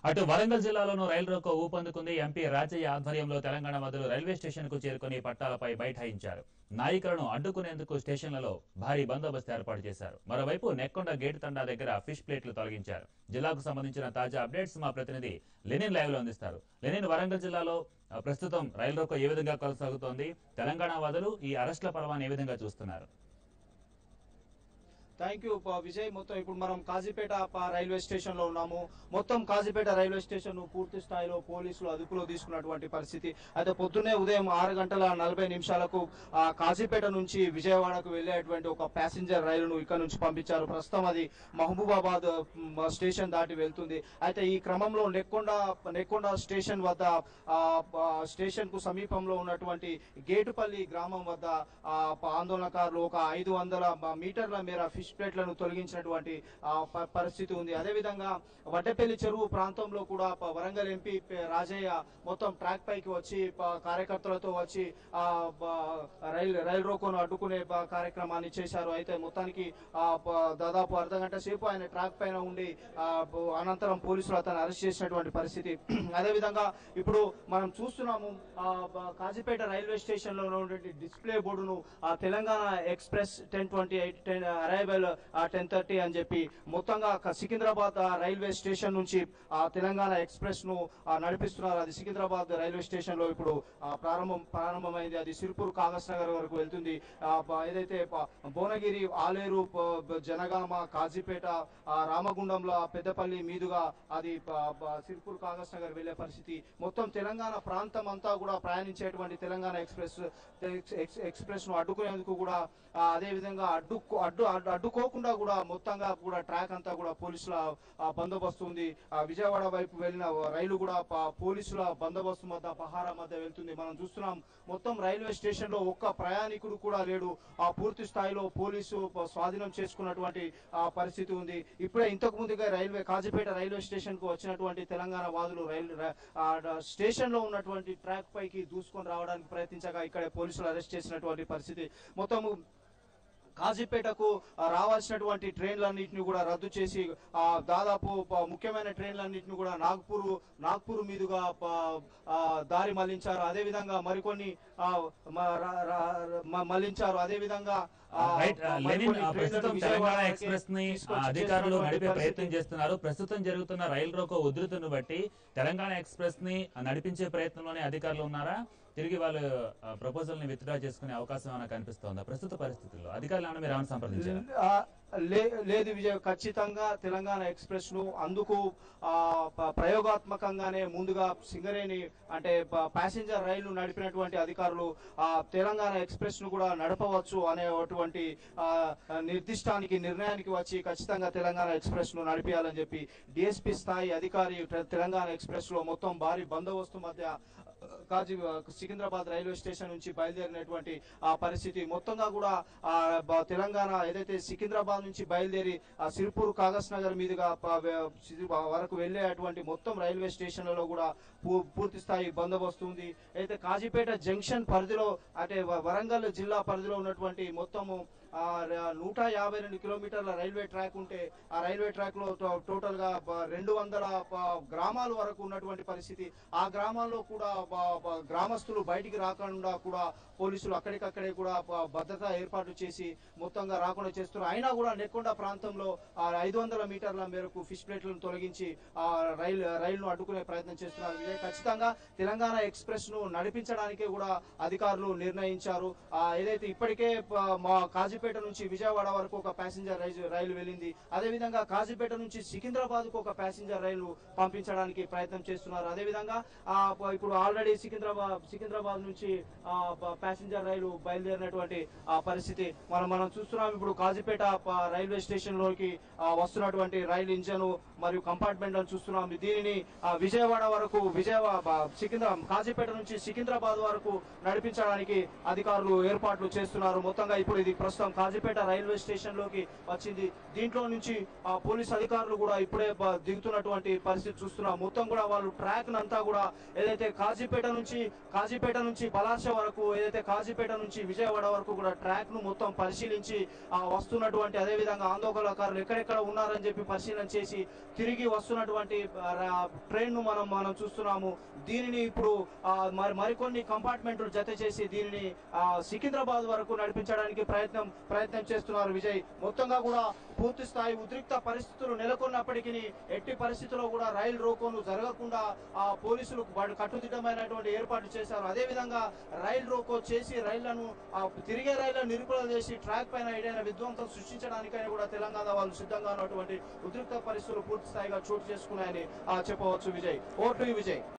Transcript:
అటు వరంగల్ జిల్లాలోనూ రైలు రోకో ఊపందుకుంది ఎంపీ రాజయ్య ఆధ్వర్యంలో తెలంగాణ వదులు రైల్వే స్టేషన్ కు చేరుకుని పట్టాలపై బైఠాయించారు నాయకులను అడ్డుకునేందుకు స్టేషన్లలో భారీ బందోబస్తు ఏర్పాటు చేశారు మరోవైపు నెక్కొండ గేటు తండా దగ్గర ఫిష్ ప్లేట్లు తొలగించారు జిల్లాకు సంబంధించిన తాజా అప్డేట్స్ మా ప్రతినిధి లెనిన్ లైవ్ లో అందిస్తారు లెనిన్ వరంగల్ జిల్లాలో ఆ, ప్రస్తుతం రైలు రోకో ఏ విధంగా కొనసాగుతోంది తెలంగాణ వదులు ఈ అరెస్టుల పర్వాన్ని ఏ విధంగా చూస్తున్నారు థ్యాంక్ యూ ప- విజయ్ మొత్తం ఇప్పుడు మనం కాజీపేట ప- రైల్వే స్టేషన్ లో ఉన్నాము మొత్తం కాజీపేట రైల్వే స్టేషన్ పూర్తి స్థాయిలో పోలీసులు అదుపులో తీసుకున్నటువంటి పరిస్థితి అయితే పొద్దున్నే ఉదయం ఆరు గంటల నలభై నిమిషాలకు ఆ, కాజీపేట నుంచి విజయవాడకు వెళ్ళేటువంటి ఒక ప్యాసింజర్ రైలును ఇక్కడ నుంచి పంపించారు ప్రస్తుతం అది మహబూబాబాద్ మ్, స్టేషన్ దాటి వెళ్తుంది అయితే ఈ క్రమంలో నెక్కొండ నెక్కొండ స్టేషన్ వద్ద ఆ, ప- స్టేషన్ కు సమీపంలో ఉన్నటువంటి గేటుపల్లి గ్రామం వద్ద ఆ, ప- ఆందోళనకారులు ఒక ఐదు వందల మ- మీటర్ల మేర ఫిష్ ప్లేట్లను తొలగించినటువంటి ఆ, ప- పరిస్థితి ఉంది అదేవిధంగా వడ్డపల్లి చెరువు ప్రాంతంలో కూడా ప- వరంగల్ ఎంపీ ప- రాజయ్య మొత్తం ట్రాక్ పైకి వచ్చి ప- కార్యకర్తలతో వచ్చి ఆ, బ- రైలు రైలు రోకోను అడ్డుకునే బ- కార్యక్రమాన్ని చేశారు అయితే మొత్తానికి ఆ, ప- దాదాపు అర్ధ గంట సేపు ఆయన ట్రాక్ పైన ఉండి ఆ, బ- అనంతరం పోలీసులు అతను అరెస్ట్ చేసినటువంటి పరిస్థితి అదేవిధంగా ఇప్పుడు మనం చూస్తున్నాము ఆ, బ- కాజీపేట రైల్వే స్టేషన్ లో ఉన్నటువంటి డిస్ప్లే బోర్డును ఆ, Telangana express ten twenty eight ten arrival ten thirty అని చెప్పి మొత్తంగా క- సికింద్రాబాద్ ఆ, రైల్వే స్టేషన్ నుంచి ఆ తెలంగాణ ఎక్స్ప్రెస్ ను ఆ, నడిపిస్తున్నారు అది సికింద్రాబాద్ రైల్వే స్టేషన్ లో ఇప్పుడు ఆ, ప్రారంభం ప్రారంభమైంది అది సిరిపూర్ కాగస్ నగర్ వరకు వెళ్తుంది ఆ, ప- ఏదైతే ప- భువనగిరి ఆలేరు ప- బ- జనగామ కాజీపేట ఆ, రామగుండంలో పెద్దపల్లి మీదుగా అది ప- ప- సిరిపూర్ కాగస్ నగర్ వెళ్లే పరిస్థితి మొత్తం తెలంగాణ ప్రాంతం అంతా కూడా ప్రయాణించేటువంటి తెలంగాణ ఎక్స్ప్రెస్ ఎక్స్- ఎక్స్- ఎక్స్ప్రెస్ ను అడ్డుకునేందుకు కూడా ఆ, అదే విధంగా అడ్డు అడ్డు అడ్డు- అడ్డుకోకుండా కూడా మొత్తంగా కూడా ట్రాక్ అంతా కూడా పోలీసుల ఆ, బందోబస్తు ఉంది ఆ, విజయవాడ వైపు వెళ్ళిన రైలు కూడా ప- పోలీసుల బందోబస్తు మధ్య పహారా మధ్య వెళ్తుంది మనం చూస్తున్నాం మొత్తం రైల్వే స్టేషన్ లో ఒక్క ప్రయాణికుడు కూడా లేడు ఆ పూర్తి స్థాయిలో పోలీసు ప- స్వాధీనం చేసుకున్నటువంటి ఆ, పరిస్థితి ఉంది ఇప్పుడే ఇంతకు ముందుగా రైల్వే కాజీపేట రైల్వే స్టేషన్ కు వచ్చినటువంటి తెలంగాణ వాదులు రైలు ర- ఆ, డ- స్టేషన్ లో ఉన్నటువంటి ట్రాక్ పైకి దూసుకొని రావడానికి ప్రయత్నించగా ఇక్కడే పోలీసులు అరెస్ట్ చేసినటువంటి పరిస్థితి మొత్తము కాజీపేటకు ఆ, రావాల్సినటువంటి ట్రైన్లన్నింటినీ కూడా రద్దు చేసి ఆ, దాదాపు ప- ముఖ్యమైన ట్రైన్లన్నింటినీ కూడా నాగ్పూర్ నాగ్పూర్ మీదుగా ప- ఆ, దారి మళ్లించారు అదేవిధంగా మరికొన్ని ఆ, మ- ర- ర- మ- మళ్లించారు అదేవిధంగా ఆ, రైట్ ఆ, మరికొన్ని లెనిన్ ఆ, ట్రైన్లను ప్రస్తుతం విజయవాడ తెలంగాణ వరకే ఎక్స్ప్రెస్ ని ఆ, తీసుకొచ్చి అధికారులు చేస్తున్నటువంటి నడిపే పరిస్థితి. ప్రయత్నం చేస్తున్నారు ప్రస్తుతం జరుగుతున్న రైలు రోకో ఉధృతిని బట్టి తెలంగాణ ఎక్స్ప్రెస్ ని నడిపించే ప్రయత్నంలోనే అధికారులు ఉన్నారా తిరిగి వాళ్ళు ప్రపోజల్ ని విత్డ్రా చేసుకునే అవకాశం ఏమైనా కనిపిస్తోందా ప్రస్తుత పరిస్థితుల్లో అధికారులు ఏమైనా మీరు ఏమైనా సంప్రదించారా ఆ, లే- లేదు విజయ్ ఖచ్చితంగా తెలంగాణ ఎక్స్ప్రెస్ ను అందుకు ఆ, ప- ప్రయోగాత్మకంగానే ముందుగా సింగరేణి అంటే ప- ప్యాసింజర్ రైలు నడిపినటువంటి అధికారులు ఆ తెలంగాణ ఎక్స్ప్రెస్ ను కూడా నడపవచ్చు అనేటువంటి ఆ, నిర్దిష్టానికి నిర్ణయానికి వచ్చి ఖచ్చితంగా తెలంగాణ ఎక్స్ప్రెస్ ను నడిపించాలని చెప్పి డిఎస్పీ స్థాయి అధికారి తె- తెలంగాణ ఎక్స్ప్రెస్ లో మొత్తం భారీ బందోబస్తు మధ్య కాజీ సికింద్రాబాద్ రైల్వే స్టేషన్ నుంచి బయలుదేరినటువంటి ఆ పరిస్థితి మొత్తంగా కూడా ఆ బ- తెలంగాణ ఏదైతే సికింద్రాబాద్ నుంచి బయలుదేరి ఆ సిరిపూర్ కాగస్ నగర్ మీదుగా ప- వె- సిరి- వరకు వెళ్ళేటువంటి మొత్తం రైల్వే స్టేషన్లలో కూడా పూ- పూర్తి స్థాయి బందోబస్తు ఉంది అయితే కాజీపేట జంక్షన్ పరిధిలో అంటే వ- వరంగల్ జిల్లా పరిధిలో ఉన్నటువంటి మొత్తము ఆ ర- నూట యాభై రెండు కిలోమీటర్ల రైల్వే ట్రాక్ ఉంటే ఆ రైల్వే ట్రాక్ లో టో- టోటల్ గా బ- రెండు వందల ప- గ్రామాల వరకు ఉన్నటువంటి పరిస్థితి ఆ గ్రామాల్లో కూడా బ- బ- గ్రామస్తులు బయటికి రాకుండా కూడా పోలీసులు అక్కడికక్కడే కూడా బ- భద్రత ఏర్పాటు చేసి మొత్తంగా రాకుండా చేస్తున్నారు అయినా కూడా నెక్కొండ ప్రాంతంలో ఆ ఐదు వందల మీటర్ల మేరకు ఫిష్ ప్లేట్లను తొలగించి ఆ రైలు రైలును అడ్డుకునే ప్రయత్నం చేస్తున్నారు ఇదే ఖచ్చితంగా తెలంగాణ ఎక్స్ప్రెస్ ను నడిపించడానికే కూడా అధికారులు నిర్ణయించారు ఆ ఏదైతే ఇప్పటికే ప- మా కాజీపేట నుంచి విజయవాడ వరకు ఒక ప్యాసింజర్ రైలు రైలు వెళ్ళింది అదేవిధంగా కాజీపేట నుంచి సికింద్రాబాద్ కు ఒక ప్యాసింజర్ రైలు పంపించడానికి ప్రయత్నం చేస్తున్నారు అదేవిధంగా ఆ, ప- ఇప్పుడు ఆల్రెడీ సికింద్రాబాద్ సికింద్రాబాద్ నుంచి ఆ, ప- ప్యాసింజర్ రైలు బయలుదేరినటువంటి ఆ పరిస్థితి మనం మనం చూస్తున్నాం ఇప్పుడు కాజీపేట ప- రైల్వే స్టేషన్ లోకి ఆ, వస్తున్నటువంటి రైలు ఇంజన్ మరియు కంపార్ట్మెంట్ చూస్తున్నాం దీనిని ఆ, విజయవాడ వరకు విజయవాడ సికింద్రా కాజీపేట నుంచి సికింద్రాబాద్ వరకు నడిపించడానికి అధికారులు ఏర్పాట్లు చేస్తున్నారు మొత్తంగా ఇప్పుడు ఇది ప్రస్తుతం మొత్తం కాజీపేట రైల్వే స్టేషన్ లోకి వచ్చింది దీంట్లో నుంచి ఆ పోలీస్ అధికారులు కూడా ఇప్పుడే బ- దిగుతున్నటువంటి పరిస్థితి చూస్తున్నాం మొత్తం కూడా వాళ్ళు ట్రాక్ అంతా కూడా ఏదైతే కాజీపేట నుంచి కాజీపేట నుంచి పలాస వరకు ఏదైతే కాజీపేట నుంచి విజయవాడ వరకు కూడా ట్రాక్ ను మొత్తం పరిశీలించి ఆ వస్తున్నటువంటి అదే విధంగా ఆందోళనకారులు ఎక్కడెక్కడ ఉన్నారని చెప్పి పరిశీలన చేసి తిరిగి వస్తున్నటువంటి ట్రైన్ ను మనం మనం చూస్తున్నాము దీనిని ఇప్పుడు ఆ, మరి మరికొన్ని కంపార్ట్మెంట్లు జత చేసి దీనిని ఆ, సికింద్రాబాద్ వరకు నడిపించడానికి ప్రయత్నం ప్రయత్నం చేస్తున్నారు విజయ్ మొత్తంగా కూడా పూర్తి స్థాయి ఉద్రిక్త పరిస్థితులు నెలకొన్నప్పటికీ ఎట్టి పరిస్థితుల్లో కూడా రైలు రోకోను జరగకుండా ఆ పోలీసులు వాడు కట్టుదిట్టమైనటువంటి ఏర్పాట్లు చేశారు అదే విధంగా రైలు రోకో చేసి రైళ్లను ఆ తిరిగే రైళ్లను నిలుపుదల చేసి ట్రాక్ పైన ఏదైనా విధ్వంసం సృష్టించడానికైనా కూడా తెలంగాణ వాళ్ళు సిద్ధంగా ఉన్నటువంటి ఉద్రిక్త పరిస్థితులు పూర్తి స్థాయిగా చోటు చేసుకున్నాయని ఆ, చెప్పవచ్చు విజయ్ ఓ టు విజయ్